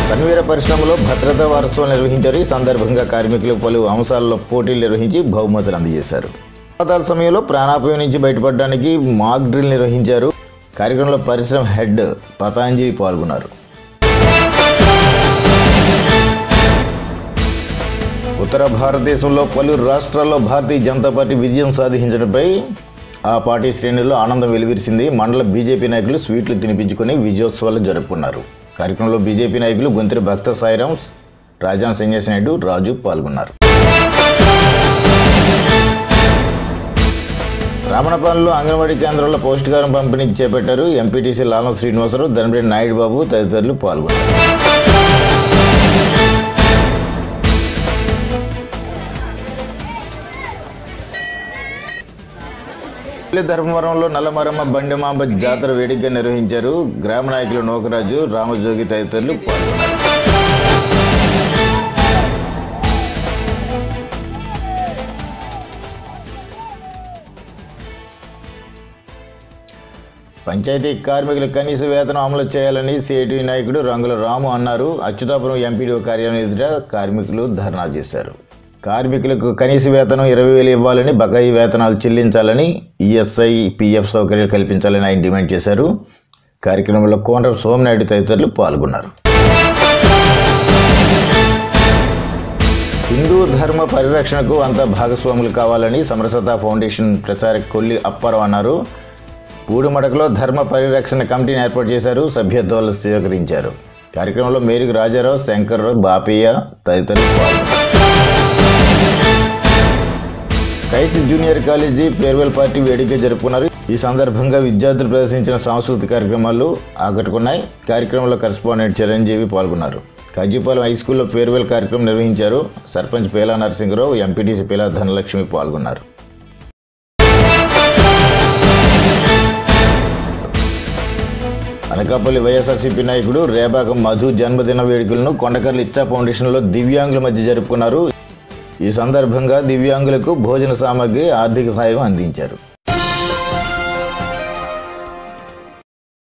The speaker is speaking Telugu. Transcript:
సన్వీర పరిశ్రమలో భద్రతా వారోత్సవం నిర్వహించారు ఈ సందర్భంగా కార్మికులు పలు అంశాల్లో పోటీలు నిర్వహించి బహుమతులు అందజేశారు ప్రమాదాల సమయంలో ప్రాణాపాయం నుంచి బయటపడడానికి మాక్ డ్రిల్ నిర్వహించారు కార్యక్రమంలో పరిశ్రమ హెడ్ పతాంజలి పాల్గొన్నారు ఉత్తర భారతదేశంలో పలు రాష్ట్రాల్లో భారతీయ జనతా పార్టీ విజయం సాధించడంపై ఆ పార్టీ శ్రేణుల్లో ఆనందం వెలువరిసింది మండల బీజేపీ నాయకులు స్వీట్లు తినిపించుకొని విజయోత్సవాలు జరుపుకున్నారు కార్యక్రమంలో బీజేపీ నాయకులు గొంతిరి భక్త సాయిరాం రాజాన్ సన్యాసి నాయుడు రాజు పాల్గొన్నారు రామణపాలెంలో అంగన్వాడీ కేంద్రంలో పౌష్టికారం పంపిణీ చేపట్టారు ఎంపీటీసీ లాలం శ్రీనివాసరావు ధనరెడ్డి నాయుడు బాబు తదితరులు పాల్గొన్నారు పల్లె ధర్మవరంలో నల్లమరమ్మ బండమాంబ జాతర వేడుకగా నిర్వహించారు గ్రామ నాయకులు నోకరాజు రామజోగి తదితరులు పాల్గొన్నారు పంచాయతీ కార్మికుల కనీస వేతనం అమలు చేయాలని సిఐటి నాయకుడు రంగుల రాము అన్నారు అచ్యుతాపురం ఎంపీడీఓ కార్యాలయం ఎదుట కార్మికులు ధర్నా చేశారు కార్మికులకు కనీస వేతనం ఇరవై వేలు ఇవ్వాలని బకాయి వేతనాలు చెల్లించాలని ఈఎస్ఐ పిఎఫ్ సౌకర్యాలు కల్పించాలని ఆయన డిమాండ్ చేశారు కార్యక్రమంలో కోనరం సోమనాయుడు తదితరులు పాల్గొన్నారు హిందూ ధర్మ పరిరక్షణకు అంతా భాగస్వాములు కావాలని సమరసత ఫౌండేషన్ ప్రచారక కొల్లి అప్పారావు అన్నారు పూడిమడకలో ధర్మ పరిరక్షణ కమిటీని ఏర్పాటు చేశారు సభ్యత్వాలు స్వీకరించారు కార్యక్రమంలో మేరుగు రాజారావు శంకర్రావు బాపయ్య తదితరులు పాల్గొన్నారు కైసి జూనియర్ కాలేజీ ఫేర్వెల్ పార్టీ వేడుక జరుపుకున్నారు ఈ సందర్భంగా విద్యార్థులు ప్రదర్శించిన సాంస్కృతిక కార్యక్రమాలు ఆకట్టుకున్నాయి కార్యక్రమంలో కరెస్పాండెంట్ చిరంజీవి పాల్గొన్నారు కాజీపాలెం హై స్కూల్లో ఫేర్వెల్ కార్యక్రమం నిర్వహించారు సర్పంచ్ పేలా నరసింహరావు ఎంపీటీసీ పేలా ధనలక్ష్మి పాల్గొన్నారు అనకాపల్లి వైఎస్ఆర్సీపీ నాయకుడు రేబాకం మధు జన్మదిన వేడుకలను కొండకర్ల ఇచ్చా ఫౌండేషన్లో దివ్యాంగుల మధ్య జరుపుకున్నారు ఈ సందర్భంగా దివ్యాంగులకు భోజన సామాగ్రి ఆర్థిక సాయం అందించారు